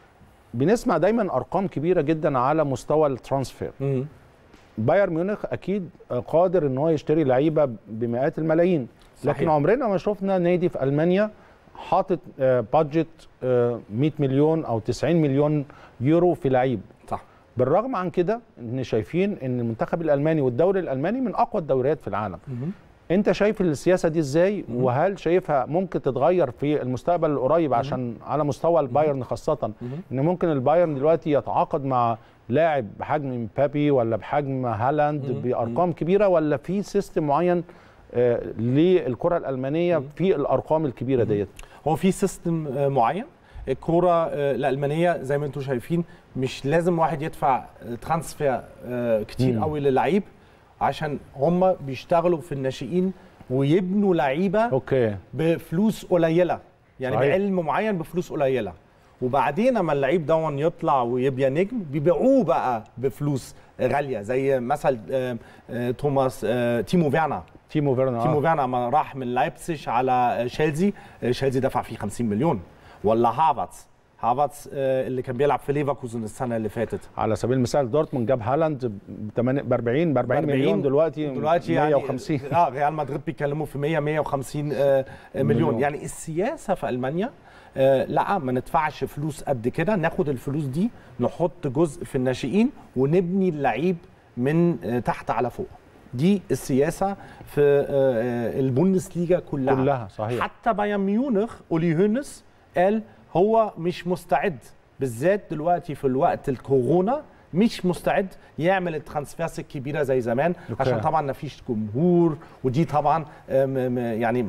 بنسمع دايما ارقام كبيره جدا على مستوى الترانسفير مم. بايرن ميونخ اكيد قادر ان هو يشتري لعيبه بمئات الملايين صحيح. لكن عمرنا ما شفنا نادي في المانيا حاطط آه، بادجت آه، 100 مليون او 90 مليون يورو في لعيب صح بالرغم عن كده ان شايفين ان المنتخب الالماني والدوري الالماني من اقوى الدوريات في العالم مم. انت شايف السياسه دي ازاي وهل شايفها ممكن تتغير في المستقبل القريب عشان على مستوى البايرن خاصه ان ممكن البايرن دلوقتي يتعاقد مع لاعب بحجم مبابي ولا بحجم هالاند مم. بارقام كبيره ولا في سيستم معين آه، للكره الالمانيه في الارقام الكبيره ديت هو في سيستم آه، معين الكوره آه، الالمانيه زي ما انتم شايفين مش لازم واحد يدفع آه، ترانسفير آه، كتير مم. قوي للعيب عشان هم بيشتغلوا في الناشئين ويبنوا لعيبه اوكي بفلوس قليله يعني صحيح. بعلم معين بفلوس قليله وبعدين اما اللعيب دون يطلع ويبقى نجم بيبيعوه بقى بفلوس غاليه زي مثل آه، آه، توماس آه، تيمو فيرنا تيمو فيرنا تيمو آه. فيرنا لما راح من لايبسيش على تشيلسي تشيلسي دفع فيه 50 مليون ولا هافرتز هافرتز آه، اللي كان بيلعب في ليفركوزن السنه اللي فاتت على سبيل المثال دورتموند جاب هالاند ب 40 ب 40 مليون دلوقتي دلوقتي يعني 150 اه ريال مدريد بيتكلموا في 100 150 آه، مليون. مليون. مليون يعني السياسه في المانيا آه لا ما ندفعش فلوس قد كده ناخد الفلوس دي نحط جزء في الناشئين ونبني اللعيب من آه تحت على فوق دي السياسه في آه، آه، البوندسليجا كلها كلها صحيح حتى بايرن ميونخ اولي هونس قال هو مش مستعد بالذات دلوقتي في الوقت الكورونا مش مستعد يعمل الترانسفيرس الكبيره زي زمان أوكي. عشان طبعا ما فيش جمهور ودي طبعا آم، آم، يعني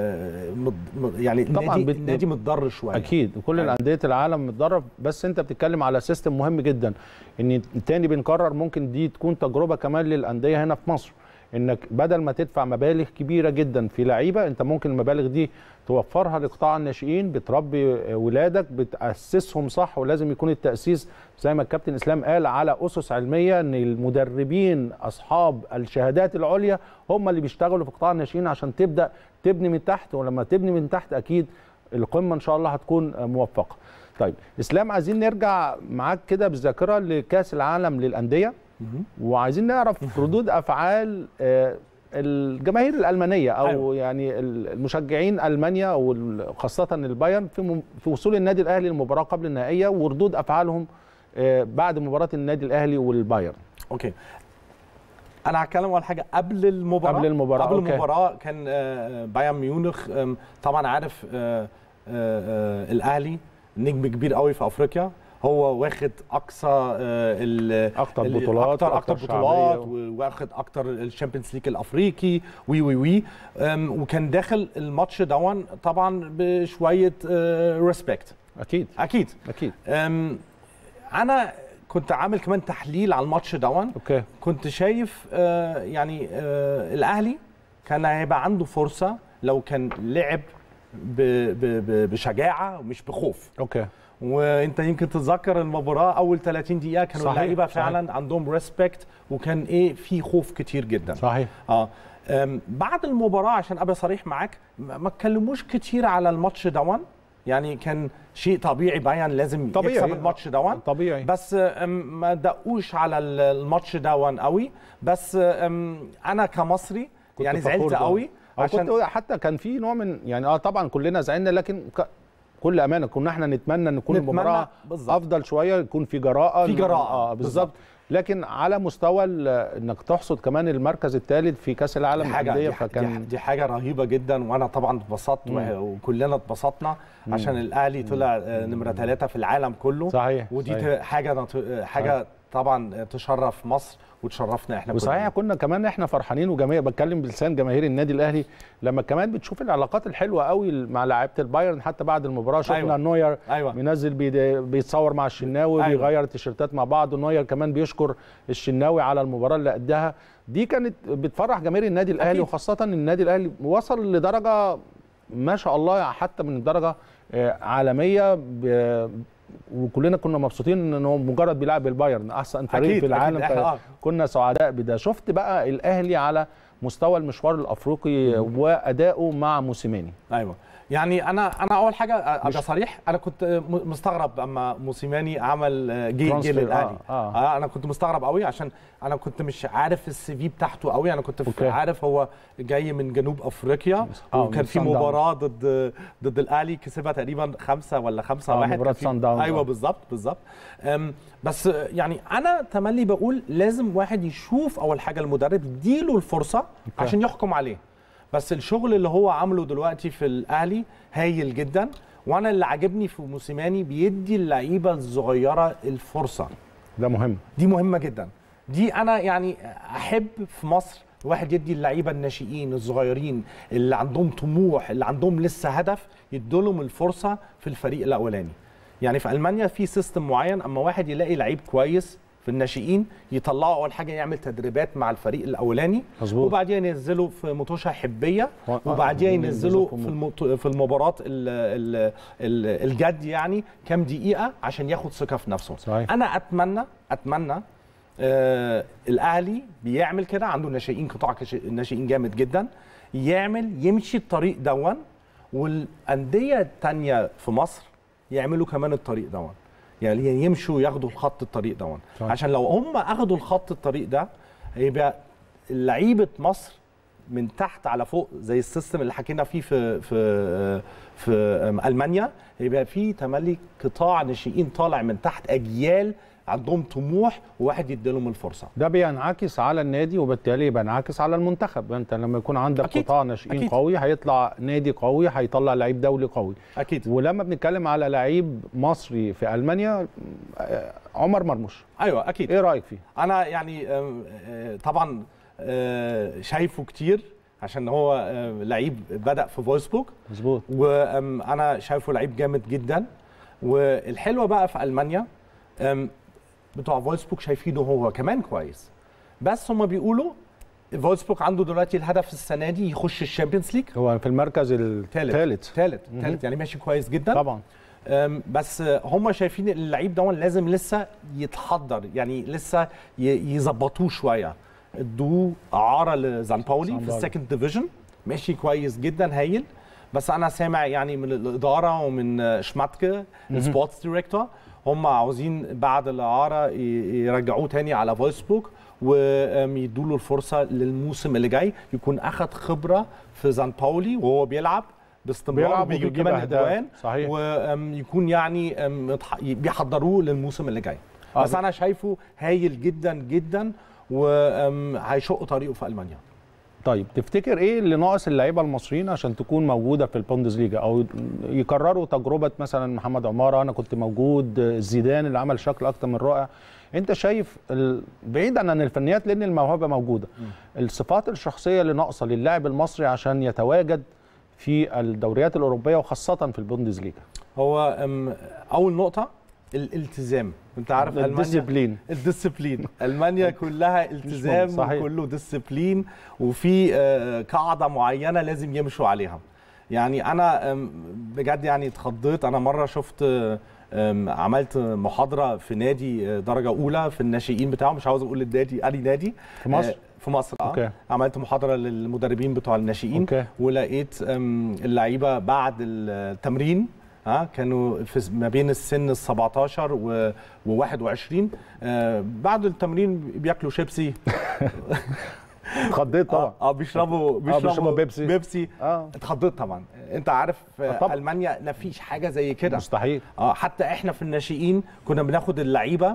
م- م- يعني طبعاً النادي بت- النادي متضرر شويه اكيد وكل يعني- الانديه العالم متدرب بس انت بتتكلم على سيستم مهم جدا ان تاني بنكرر ممكن دي تكون تجربه كمان للانديه هنا في مصر انك بدل ما تدفع مبالغ كبيره جدا في لعيبه انت ممكن المبالغ دي توفرها لقطاع الناشئين بتربي ولادك بتاسسهم صح ولازم يكون التاسيس زي ما الكابتن اسلام قال على اسس علميه ان المدربين اصحاب الشهادات العليا هم اللي بيشتغلوا في قطاع الناشئين عشان تبدا تبني من تحت ولما تبني من تحت اكيد القمه ان شاء الله هتكون موفقه. طيب اسلام عايزين نرجع معاك كده بالذاكره لكاس العالم للانديه مهم. وعايزين نعرف ردود افعال آه، الجماهير الالمانيه او أيوة. أيوة. يعني المشجعين المانيا وخاصه البايرن في م- في وصول النادي الاهلي للمباراه قبل النهائيه وردود افعالهم آه، بعد مباراه النادي الاهلي والبايرن. اوكي انا هتكلم اول حاجه قبل المباراه قبل المباراة، قبل أوكي. المباراه كان آه، بايرن ميونخ آم، طبعا عارف آه، آه، آه، الاهلي نجم كبير قوي في افريقيا هو واخد اقصى آه، ال- أكتر ال- بطولات اكتر اكتر وأكتر بطولات شعبية. واخد اكتر الشامبيونز ليج الافريقي وي وي وي آم، وكان داخل الماتش دون طبعا بشويه ريسبكت اكيد اكيد اكيد أم، انا كنت عامل كمان تحليل على الماتش دون اوكي كنت شايف آه، يعني آه، الاهلي كان هيبقى عنده فرصه لو كان لعب ب- ب- ب- بشجاعه ومش بخوف اوكي وانت يمكن تتذكر المباراه اول 30 دقيقه كانوا صحيح، اللعيبه صحيح. فعلا عندهم ريسبكت وكان ايه في خوف كتير جدا صحيح اه أم، بعد المباراه عشان ابقى صريح معاك ما ما اتكلموش كتير على الماتش دون يعني كان شيء طبيعي بايرن لازم طبيعي. يكسب الماتش دون طبيعي بس أم، ما دقوش على ال- الماتش دون قوي بس أم، انا كمصري كنت يعني فخور زعلت ده. قوي أو عشان كنت حتى كان في نوع من يعني اه طبعا كلنا زعلنا لكن ك... كل امانه كنا احنا نتمنى ان تكون نتمنى المباراه بالظبط. افضل شويه يكون في جراءه في جراءة، اه بالظبط لكن على مستوى ال- انك تحصد كمان المركز الثالث في كاس العالم دي حاجه للانديه دي, فكان دي, دي حاجه رهيبه جدا وانا طبعا اتبسطت وه- وكلنا اتبسطنا عشان الاهلي طلع آه، نمره ثلاثه في العالم كله صحيح ودي صحيح. ت- حاجه نط- حاجه طبعا تشرف مصر وتشرفنا احنا وصحيح كلنا. كنا كمان احنا فرحانين وجماهير بتكلم بلسان جماهير النادي الاهلي لما كمان بتشوف العلاقات الحلوه قوي مع لعيبه البايرن حتى بعد المباراه شفنا أيوة. نوير ايوه بينزل بيد- بيتصور مع الشناوي أيوة. بيغير التيشيرتات مع بعض ونوير كمان بيشكر الشناوي على المباراه اللي قدها دي كانت بتفرح جماهير النادي الاهلي أكيد. وخاصه ان النادي الاهلي وصل لدرجه ما شاء الله حتى من درجه آه، عالميه ب- وكلنا كنا مبسوطين انه مجرد بيلعب البايرن احسن فريق أكيد، في العالم أكيد. إحنا- آه. كنا سعداء بده شفت بقى الاهلي على مستوى المشوار الافريقي وادائه مع موسيماني ايوه يعني انا انا اول حاجه ابقى مش- صريح انا كنت م- مستغرب اما موسيماني عمل آه، جه جه ترانسفير، للاهلي آه، آه. آه انا كنت مستغرب قوي عشان انا كنت مش عارف السي في بتاعته قوي انا كنت أوكي. عارف هو جاي من جنوب افريقيا آه، وكان من في صن داونز. مباراه ضد ضد الاهلي كسبها تقريبا خمسة ولا خمسة آه، واحد مباراة كان في- صن داونز، ايوه آه. بالظبط بالظبط أم، بس آه، يعني انا تملي بقول لازم واحد يشوف اول حاجه المدرب يديله الفرصه عشان يحكم عليه بس الشغل اللي هو عامله دلوقتي في الاهلي هايل جدا وانا اللي عاجبني في موسيماني بيدي اللعيبه الصغيره الفرصه ده مهم دي مهمه جدا دي انا يعني احب في مصر واحد يدي اللعيبه الناشئين الصغيرين اللي عندهم طموح اللي عندهم لسه هدف يدولهم الفرصه في الفريق الاولاني يعني في المانيا في سيستم معين اما واحد يلاقي لعيب كويس في الناشئين يطلعه اول حاجه يعمل تدريبات مع الفريق الاولاني مظبوط. وبعدين ينزله في مطوشه حبيه آه، وبعدين ينزله في في المط... في المباراه ال... ال... ال... الجد يعني كام دقيقه عشان ياخد ثقه في نفسه صحيح. انا اتمنى اتمنى آه الاهلي بيعمل كده عنده ناشئين قطاع كش- ناشئين جامد جدا يعمل يمشي الطريق دون والانديه التانية في مصر يعملوا كمان الطريق دون يعني يمشوا ياخدوا الخط الطريق دون صحيح. عشان لو هم اخدوا الخط الطريق ده هيبقى لعيبه مصر من تحت على فوق زي السيستم اللي حكينا فيه في في في المانيا هيبقى في تملي قطاع ناشئين طالع من تحت اجيال عندهم طموح وواحد يديلهم الفرصه ده بينعكس على النادي وبالتالي بينعكس على المنتخب انت لما يكون عندك أكيد، قطاع ناشئين أكيد. قوي هيطلع نادي قوي هيطلع لعيب دولي قوي اكيد ولما بنتكلم على لعيب مصري في المانيا آه، عمر مرموش ايوه اكيد ايه رايك فيه انا يعني آم، آه، طبعا آه، شايفه كتير عشان هو آه، لعيب بدا في فولسبورg مظبوط وانا شايفه لعيب جامد جدا والحلوه بقى في المانيا أم، بتوع فولسبورg شايفينه هو كمان كويس بس هم بيقولوا فولسبورg عنده دلوقتي الهدف السنه دي يخش الشامبيونز ليج هو في المركز الثالث ثالث مهم. ثالث يعني ماشي كويس جدا طبعا أم، بس هم شايفين اللعيب ده لازم لسه يتحضر يعني لسه ي- يظبطوه شويه ادوه اعاره لزان باولي زان في باولي. السكند ديفيجن ماشي كويس جدا هايل بس انا سامع يعني من الاداره ومن شماتكه السبورتس دايركتور هم عاوزين بعد الاعاره ي- يرجعوه تاني على فولسبورg ويدوا له الفرصه للموسم اللي جاي يكون اخذ خبره في زان باولي وهو بيلعب باستمرار بيلعب وبيجيب وبيجيب كمان أهداف. اجوان صحيح. ويكون يعني أم، متح- بيحضروه للموسم اللي جاي آه، بس انا شايفه هايل جدا جدا وهيشق طريقه في المانيا طيب تفتكر ايه اللي ناقص اللعيبه المصريين عشان تكون موجوده في البوندسليجا او يكرروا تجربه مثلا محمد عماره انا كنت موجود زيدان اللي عمل شكل اكتر من رائع انت شايف ال... بعيدا عن الفنيات لان الموهبه موجوده الصفات الشخصيه اللي ناقصه للاعب المصري عشان يتواجد في الدوريات الاوروبيه وخاصه في البوندسليجا هو أم، اول نقطه الالتزام انت عارف المانيا الديسيبلين الديسيبلين المانيا كلها التزام صحيح. وكله ديسيبلين وفي آه، قاعده معينه لازم يمشوا عليها يعني انا أم، بجد يعني اتخضيت انا مره شفت آه، أم، عملت محاضره في نادي آه، درجه اولى في الناشئين بتاعه مش عاوز اقول النادي انهي نادي في مصر؟ آه، في مصر اه أوكي. عملت محاضره للمدربين بتوع الناشئين أوكي. ولقيت أم، اللعيبه بعد التمرين ها كانوا في ما بين السن ال 17 و و 21 آه بعد التمرين بياكلوا شيبسي اتخضيت طبعا اه, آه بيشربوا بيشربوا بيبسي. بيبسي اه اتخضيت طبعا انت عارف آه، آه طبعا. المانيا ما فيش حاجه زي كده مستحيل اه حتى احنا في الناشئين كنا بناخد اللعيبه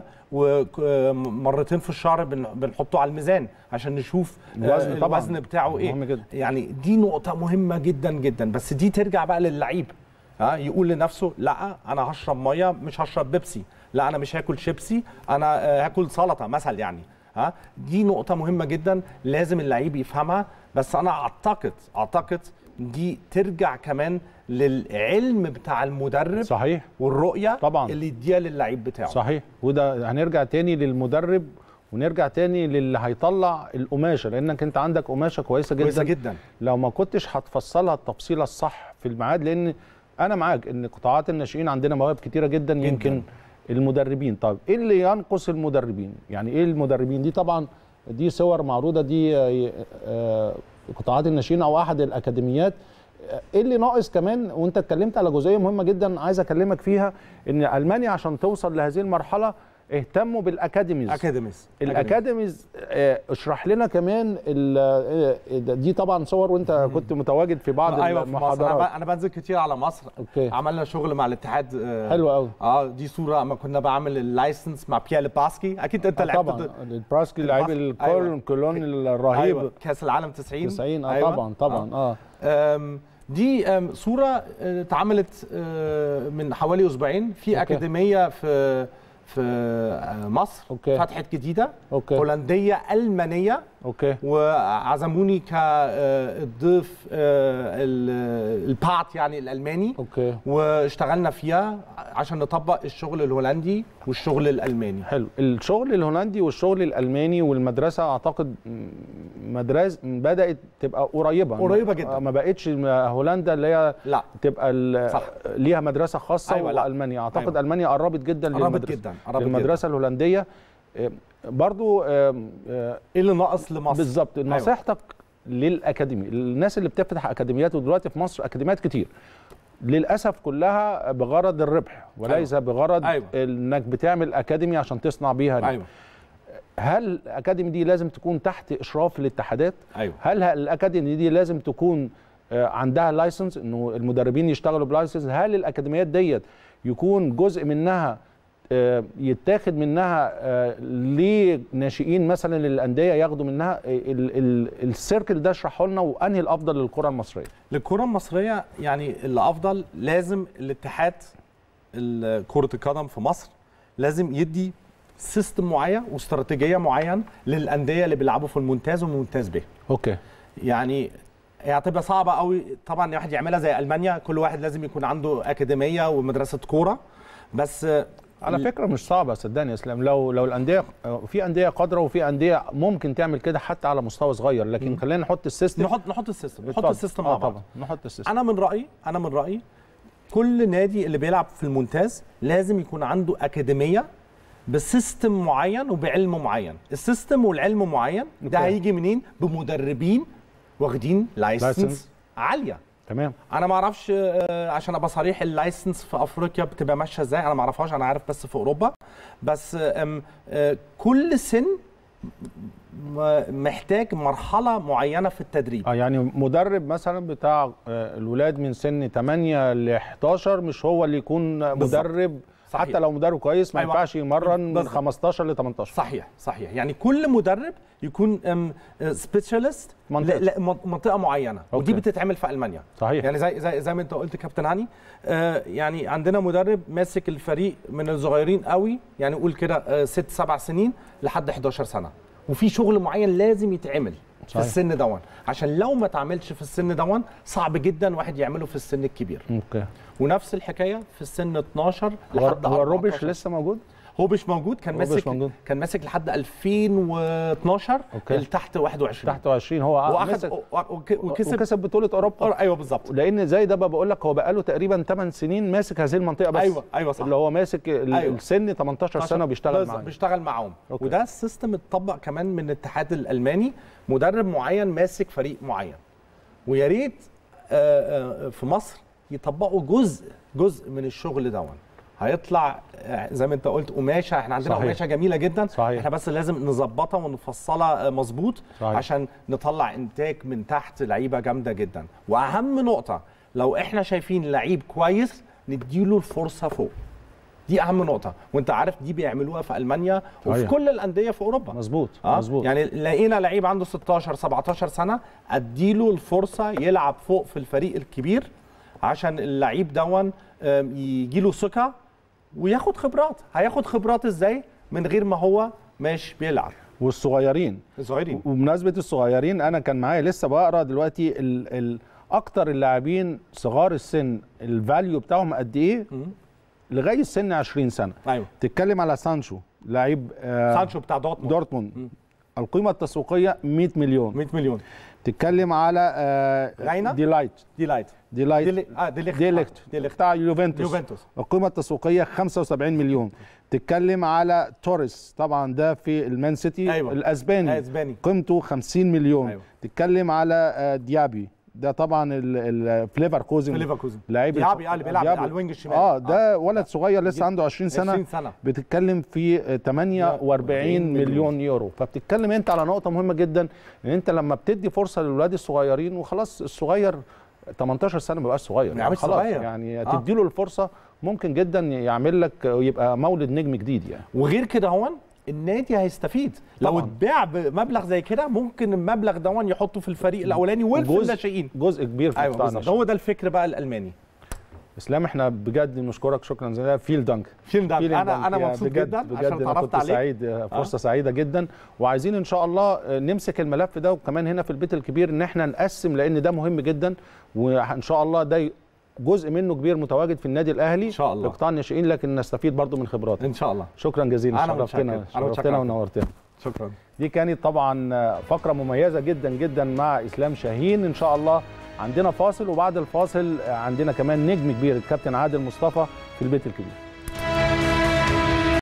ومرتين في الشهر بن- بنحطه على الميزان عشان نشوف آه، الوزن طبعاً. الوزن بتاعه ايه مهم جدا. يعني دي نقطه مهمه جدا جدا بس دي ترجع بقى للعيب ها يقول لنفسه لا انا هشرب ميه مش هشرب بيبسي لا انا مش هاكل شيبسي انا آه، هاكل سلطه مثل يعني ها دي نقطه مهمه جدا لازم اللعيب يفهمها بس انا اعتقد اعتقد دي ترجع كمان للعلم بتاع المدرب صحيح والرؤيه طبعاً. اللي يديها للعيب بتاعه صحيح وده هنرجع تاني للمدرب ونرجع تاني للي هيطلع القماشه لانك انت عندك قماشه كويسه جدا كويسه جدا لو ما كنتش هتفصلها التفصيله الصح في الميعاد لان انا معاك ان قطاعات الناشئين عندنا مواهب كتيره جدا يمكن المدربين طب ايه اللي ينقص المدربين يعني ايه المدربين دي طبعا دي صور معروضه دي آه، آه، قطاعات الناشئين او احد الاكاديميات آه، ايه اللي ناقص كمان وانت اتكلمت على جزئيه مهمه جدا عايز اكلمك فيها ان المانيا عشان توصل لهذه المرحله اهتموا بالاكاديميز اكاديميز الاكاديميز آه، اشرح لنا كمان ال- آه، ده- دي طبعا صور وانت كنت متواجد في بعض ايوه في مصر انا المحاضرات ب- انا بنزل كتير على مصر اوكي عملنا شغل مع الاتحاد آه، حلو قوي اه دي صوره اما كنا بعمل اللايسنس مع بيير لباسكي اكيد انت لعبت طبعا ضد- البراسكي لعيب الباسكي. الكولون أيوة. كولون الرهيب أيوة. كاس العالم 90 90 اه أيوة. طبعا طبعا اه آم، دي آم، صوره آه، اتعملت آه، من حوالي اسبوعين في أوكي. اكاديميه في في آه، مصر أوكي. فتحت جديده اوكي هولنديه المانيه اوكي وعزموني كالضيف البات يعني الالماني اوكي واشتغلنا فيها عشان نطبق الشغل الهولندي والشغل الالماني حلو الشغل الهولندي والشغل الالماني والمدرسه اعتقد م- مدرسه بدات تبقى قريبه قريبة جدا. آه، ما بقتش هولندا اللي هي لا تبقى ال- صح. ليها مدرسه خاصه أيوة، لا. والمانيا اعتقد أيوة. المانيا قربت جدا قربت للمدرسة. جدا قربت جدا المدرسه الهولنديه آه، برضو آه، آه، ايه اللي ناقص لمصر بالظبط نصيحتك للاكاديمي الناس اللي بتفتح اكاديميات ودلوقتي في مصر اكاديميات كتير للاسف كلها بغرض الربح وليس بغرض أيوة. انك بتعمل اكاديمي عشان تصنع بيها نجم. ايوه هل الاكاديمي دي لازم تكون تحت اشراف الاتحادات ايوه هل الاكاديمي دي لازم تكون آه، عندها لايسنس انه المدربين يشتغلوا بلايسنس هل الاكاديميات ديت يكون جزء منها آه، يتاخد منها آه، لناشئين مثلا للانديه ياخدوا منها ال- ال- السيركل ده اشرحه لنا وانهي الافضل للكره المصريه للكره المصريه يعني الافضل لازم الاتحاد ال- كره القدم في مصر لازم يدي سيستم معين واستراتيجيه معين للانديه اللي بيلعبوا في الممتاز والممتاز به اوكي يعني هي هتبقى صعبه قوي طبعا الواحد يعملها زي المانيا كل واحد لازم يكون عنده اكاديميه ومدرسه كوره بس على فكره مش صعبه صدقني يا اسلام لو لو الانديه في انديه قادره وفي انديه ممكن تعمل كده حتى على مستوى صغير لكن خلينا نحط السيستم نحط نحط السيستم نحط اتفضل. السيستم آه مع بعض طبعا نحط السيستم انا من رايي انا من رايي كل نادي اللي بيلعب في الممتاز لازم يكون عنده اكاديميه بسيستم معين وبعلم معين السيستم والعلم معين ده أوكي. هيجي منين بمدربين واخدين لايسنس لايسنس. عاليه تمام انا ما اعرفش آه، عشان ابقى صريح اللايسنس في افريقيا بتبقى ماشيه ازاي انا ما اعرفهاش انا عارف بس في اوروبا بس آم، آه، كل سن م- محتاج مرحله معينه في التدريب اه يعني مدرب مثلا بتاع آه، الولاد من سن 8 ل 11 مش هو اللي يكون بالظبط. مدرب صحيح. حتى لو مدرب كويس ما أيوة. ينفعش يمرن من بالظبط. 15 ل 18 صحيح صحيح يعني كل مدرب يكون سبيشالست منطقة. منطقه معينه ودي أوكي. بتتعمل في المانيا صحيح يعني زي زي زي ما انت قلت كابتن هاني آه يعني عندنا مدرب ماسك الفريق من الصغيرين قوي يعني قول كده آه ست سبع سنين لحد 11 سنه وفي شغل معين لازم يتعمل في صحيح. السن دون عشان لو ما اتعملش في السن دون صعب جدا واحد يعمله في السن الكبير اوكي ونفس الحكايه في السن 12 هو لحد هو الروبش 14. لسه موجود هو مش موجود كان روبش ماسك موجود. كان ماسك لحد 2012 أوكي. لتحت 21 تحت 20 هو واخد مسك- وك- وكسب وكسب بطوله اوروبا ايوه بالظبط لان زي ده بقى بقول لك هو بقى له تقريبا 8 سنين ماسك هذه المنطقه بس ايوه ايوه صح اللي هو ماسك ال- أيوة. السن 18 سنه وبيشتغل بالظبط، معاه بيشتغل معاهم أوكي. وده السيستم اتطبق كمان من الاتحاد الالماني مدرب معين ماسك فريق معين ويا ريت آه، آه، في مصر يطبقوا جزء جزء من الشغل دون هيطلع آه، زي ما انت قلت قماشه احنا عندنا صحيح. قماشه جميله جدا صحيح. احنا بس لازم نظبطها ونفصلها آه، مظبوط صحيح. عشان نطلع انتاج من تحت لعيبه جامده جدا واهم نقطه لو احنا شايفين لعيب كويس نديله الفرصه فوق دي اهم نقطه وانت عارف دي بيعملوها في المانيا وفي صحيح. كل الانديه في اوروبا مظبوط آه؟ مظبوط يعني لقينا لعيب عنده 16 17 سنه اديله الفرصه يلعب فوق في الفريق الكبير عشان اللعيب دون يجي له ثقه وياخد خبرات هياخد خبرات ازاي من غير ما هو ماشي بيلعب والصغيرين صغيرين وبمناسبه الصغيرين انا كان معايا لسه بقرا دلوقتي ال ال اكتر اللاعبين صغار السن الفاليو بتاعهم قد ايه لغايه سن 20 سنه ايوه تتكلم على سانشو لعيب آه سانشو بتاع دورتموند دورتموند القيمه التسويقيه 100 مليون 100 مليون تتكلم على آه غاينا؟ ديلايت دي لايت ديلايت دي اه دي ليخت ديليكت دي ليخت بتاع يوفنتوس يوفنتوس القيمه التسويقيه 75 مليون تتكلم على توريس طبعا ده في المان سيتي أيوة. الاسباني اسباني قيمته 50 مليون أيوة. تتكلم على آه، ديابي ده طبعا الفليفر كوزن في ليفركوزن لعيب ديابي اه اللي بيلعب ديابي. على الوينج الشمال اه ده ولد صغير لسه عنده 20 سنه 20 سنه بتتكلم في آه، 48 مليون يورو فبتتكلم انت على نقطه مهمه جدا ان انت لما بتدي فرصه للولاد الصغيرين وخلاص الصغير 18 سنه ما بقاش صغير ما يعملش خلاص صغير. يعني آه. تدي له الفرصه ممكن جدا يعمل لك يبقى مولد نجم جديد يعني وغير كده هون النادي هيستفيد لو طبعاً. اتباع بمبلغ زي كده ممكن المبلغ دون يحطه في الفريق الاولاني وفي جزء- الناشئين جزء كبير في ايوه قطاع بالظبط الناشئين. هو ده الفكر بقى الالماني اسلام احنا بجد نشكرك شكرا جزيلا فيل دانك فين ده فيل انا دانك. انا يا مبسوط بجد جدا بجد عشان انا اتعرفت كنت عليك سعيد فرصه آه. سعيده جدا وعايزين ان شاء الله نمسك الملف ده وكمان هنا في البيت الكبير ان احنا نقسم لان ده مهم جدا وان شاء الله ده جزء منه كبير متواجد في النادي الاهلي إن شاء الله. في قطاع الناشئين لكن نستفيد برضو من خبراتك ان شاء الله شكرا جزيلا أنا متشكر. شرفتنا أنا متشكر. شرفتنا ونورتنا شكرا دي كانت طبعا فقره مميزه جدا جدا مع اسلام شاهين ان شاء الله عندنا فاصل وبعد الفاصل عندنا كمان نجم كبير الكابتن عادل مصطفى في البيت الكبير